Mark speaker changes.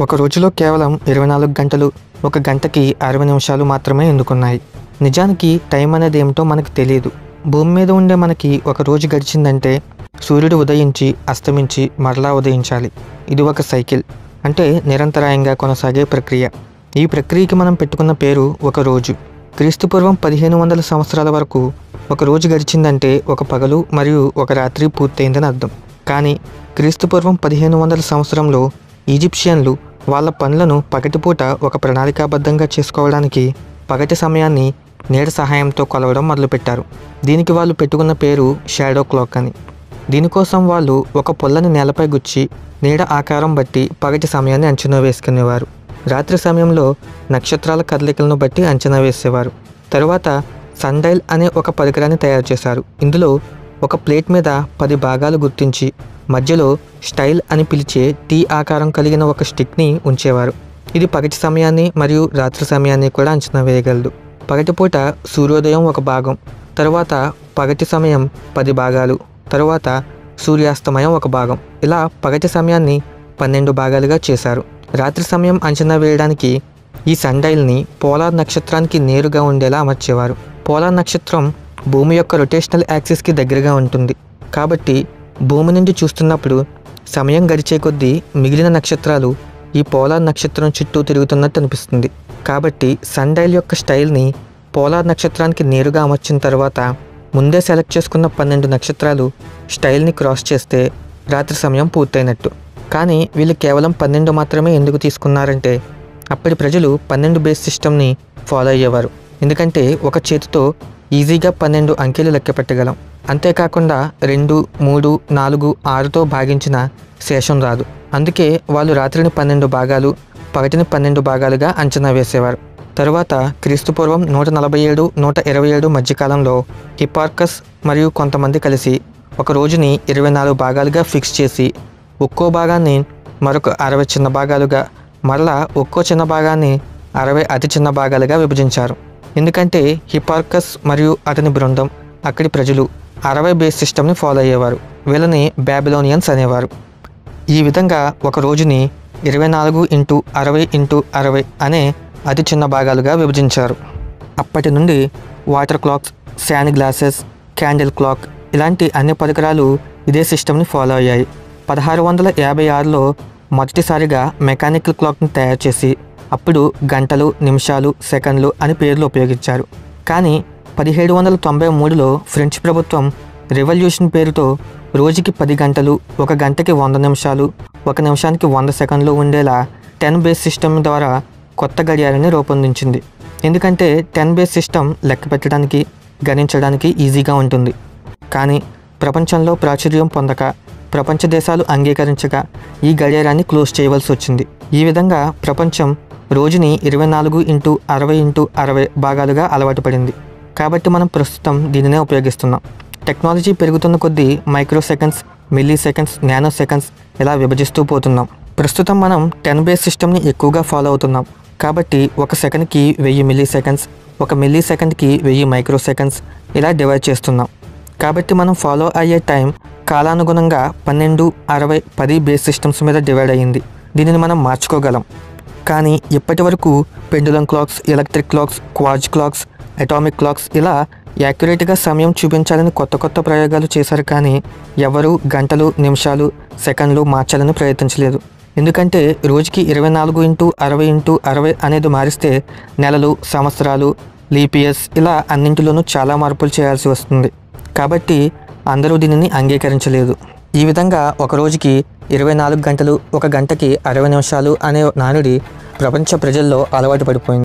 Speaker 1: ఒక రోజులో కేవలం ఇరవై నాలుగు గంటలు ఒక గంటకి అరవై నిమిషాలు మాత్రమే ఎందుకున్నాయి నిజానికి టైం అనేది ఏమిటో మనకు తెలియదు భూమి మీద ఉండే మనకి ఒక రోజు గడిచిందంటే సూర్యుడు ఉదయించి అస్తమించి మరలా ఉదయించాలి ఇది ఒక సైకిల్ అంటే నిరంతరాయంగా కొనసాగే ప్రక్రియ ఈ ప్రక్రియకి మనం పెట్టుకున్న పేరు ఒక రోజు క్రీస్తుపూర్వం పదిహేను వందల సంవత్సరాల వరకు ఒక రోజు గడిచిందంటే ఒక పగలు మరియు ఒక రాత్రి పూర్తయిందని అర్థం కానీ క్రీస్తుపూర్వం పదిహేను వందల సంవత్సరంలో ఈజిప్షియన్లు వాళ్ళ పనులను పగటిపూట ఒక ప్రణాళికాబద్ధంగా చేసుకోవడానికి పగటి సమయాన్ని నీడ సహాయంతో కొలవడం మొదలుపెట్టారు దీనికి వాళ్ళు పెట్టుకున్న పేరు షాడో క్లాక్ అని దీనికోసం వాళ్ళు ఒక పొల్లని నేలపై గుచ్చి నీడ ఆకారం బట్టి పగటి సమయాన్ని అంచనా వేసుకునేవారు రాత్రి సమయంలో నక్షత్రాల కదలికలను బట్టి అంచనా వేసేవారు తరువాత సన్డైల్ అనే ఒక పరికరాన్ని తయారు చేశారు ఇందులో ఒక ప్లేట్ మీద పది భాగాలు గుర్తించి మధ్యలో స్టైల్ అని పిలిచే టీ ఆకారం కలిగిన ఒక స్టిక్ని ఉంచేవారు ఇది పగటి సమయాన్ని మరియు రాత్రి సమయాన్ని కూడా అంచనా వేయగలదు పగటిపూట సూర్యోదయం ఒక భాగం తరువాత పగటి సమయం పది భాగాలు తరువాత సూర్యాస్తమయం ఒక భాగం ఇలా పగటి సమయాన్ని పన్నెండు భాగాలుగా చేశారు రాత్రి సమయం అంచనా వేయడానికి ఈ సండైల్ని పోలార్ నక్షత్రానికి నేరుగా ఉండేలా అమర్చేవారు పోలార్ నక్షత్రం భూమి యొక్క రొటేషనల్ యాక్సిస్కి దగ్గరగా ఉంటుంది కాబట్టి భూమి నుండి చూస్తున్నప్పుడు సమయం గడిచే కొద్దీ మిగిలిన నక్షత్రాలు ఈ పోలార్ నక్షత్రం చుట్టూ తిరుగుతున్నట్టు అనిపిస్తుంది కాబట్టి సండైల్ యొక్క స్టైల్ని పోలార్ నక్షత్రానికి నేరుగా అమర్చిన తర్వాత ముందే సెలెక్ట్ చేసుకున్న పన్నెండు నక్షత్రాలు స్టైల్ని క్రాస్ చేస్తే రాత్రి సమయం పూర్తయినట్టు కానీ వీళ్ళు కేవలం పన్నెండు మాత్రమే ఎందుకు తీసుకున్నారంటే అప్పటి ప్రజలు పన్నెండు బేస్ సిస్టమ్ని ఫాలో అయ్యేవారు ఎందుకంటే ఒక చేతితో ఈజీగా పన్నెండు అంకెలు లెక్క పెట్టగలం అంతేకాకుండా రెండు మూడు నాలుగు ఆరుతో భాగించిన శేషం రాదు అందుకే వాళ్ళు రాత్రిని పన్నెండు భాగాలు పగటిని పన్నెండు భాగాలుగా అంచనా వేసేవారు తరువాత క్రీస్తుపూర్వం నూట నలభై ఏడు నూట ఇరవై ఏడు మధ్యకాలంలో హిపార్కస్ మరియు కొంతమంది కలిసి ఒక రోజుని ఇరవై నాలుగు భాగాలుగా ఫిక్స్ చేసి ఒక్కో భాగాన్ని మరొక అరవై చిన్న భాగాలుగా మరలా ఒక్కో చిన్న భాగాన్ని అరవై అతి చిన్న భాగాలుగా విభజించారు ఎందుకంటే హిపార్కస్ మరియు అతని బృందం అక్కడి ప్రజలు అరవై బేస్ సిస్టమ్ని ఫాలో అయ్యేవారు వీళ్ళని బ్యాబిలోనియన్స్ అనేవారు ఈ విధంగా ఒక రోజుని ఇరవై నాలుగు ఇంటూ అరవై ఇంటూ అరవై అనే అతి చిన్న భాగాలుగా విభజించారు అప్పటి నుండి water clocks sand glasses candle clock ఇలాంటి అన్ని పరికరాలు ఇదే సిస్టమ్ని ఫాలో అయ్యాయి పదహారు వందల యాభై ఆరులో మొదటిసారిగా మెకానికల్ క్లాక్ని తయారు చేసి అప్పుడు గంటలు నిమిషాలు సెకండ్లు అని పేర్లు ఉపయోగించారు కానీ పదిహేడు వందల తొంభై మూడులో ఫ్రెంచ్ ప్రభుత్వం రెవల్యూషన్ పేరుతో రోజుకి పది గంటలు ఒక గంటకి వంద నిమిషాలు ఒక నిమిషానికి వంద సెకండ్లు ఉండేలా టెన్ బేస్ సిస్టమ్ ద్వారా కొత్త గడియారాన్ని రూపొందించింది ఎందుకంటే టెన్ బేస్ సిస్టమ్ లెక్క పెట్టడానికి గణించడానికి ఈజీగా ఉంటుంది కానీ ప్రపంచంలో ప్రాచుర్యం పొందక ప్రపంచ దేశాలు అంగీకరించగా ఈ గడియారాన్ని క్లోజ్ చేయవలసి వచ్చింది ఈ విధంగా ప్రపంచం రోజుని ఇరవై నాలుగు ఇంటూ అరవై ఇంటూ అరవై భాగాలుగా అలవాటు పడింది కాబట్టి మనం ప్రస్తుతం దీనినే ఉపయోగిస్తున్నాం టెక్నాలజీ పెరుగుతున్న కొద్దీ micro seconds milli seconds nano seconds ఇలా విభజిస్తూ పోతున్నాం ప్రస్తుతం మనం టెన్ బేస్ సిస్టమ్ని ఎక్కువగా ఫాలో అవుతున్నాం కాబట్టి ఒక సెకండ్కి వెయ్యి మిల్లీ సెకండ్స్ ఒక మిల్లీ సెకండ్కి వెయ్యి మైక్రో సెకండ్స్ ఇలా డివైడ్ చేస్తున్నాం కాబట్టి మనం ఫాలో అయ్యే టైం కాలానుగుణంగా పన్నెండు అరవై పది బేస్ సిస్టమ్స్ మీద డివైడ్ అయ్యింది దీనిని మనం మార్చుకోగలం కానీ ఇప్పటి వరకు pendulum clocks electric clocks quartz clocks atomic clocks ఇలా యాక్యురేట్గా సమయం చూపించాలని కొత్త కొత్త ప్రయోగాలు చేశారు కానీ ఎవరు గంటలు నిమిషాలు సెకండ్లు మార్చాలని ప్రయత్నించలేదు ఎందుకంటే రోజుకి ఇరవై నాలుగు ఇంటూ అరవై ఇంటూ అరవై అనేది మారిస్తే నెలలు సంవత్సరాలు లీపియస్ ఇలా అన్నింటిలోనూ చాలా మార్పులు చేయాల్సి వస్తుంది కాబట్టి అందరూ దీనిని అంగీకరించలేదు ఈ విధంగా ఒక రోజుకి ఇరవై నాలుగు గంటలు ఒక గంటకి అరవై నిమిషాలు అనే నానుడి ప్రపంచ ప్రజల్లో అలవాటు పడిపోయింది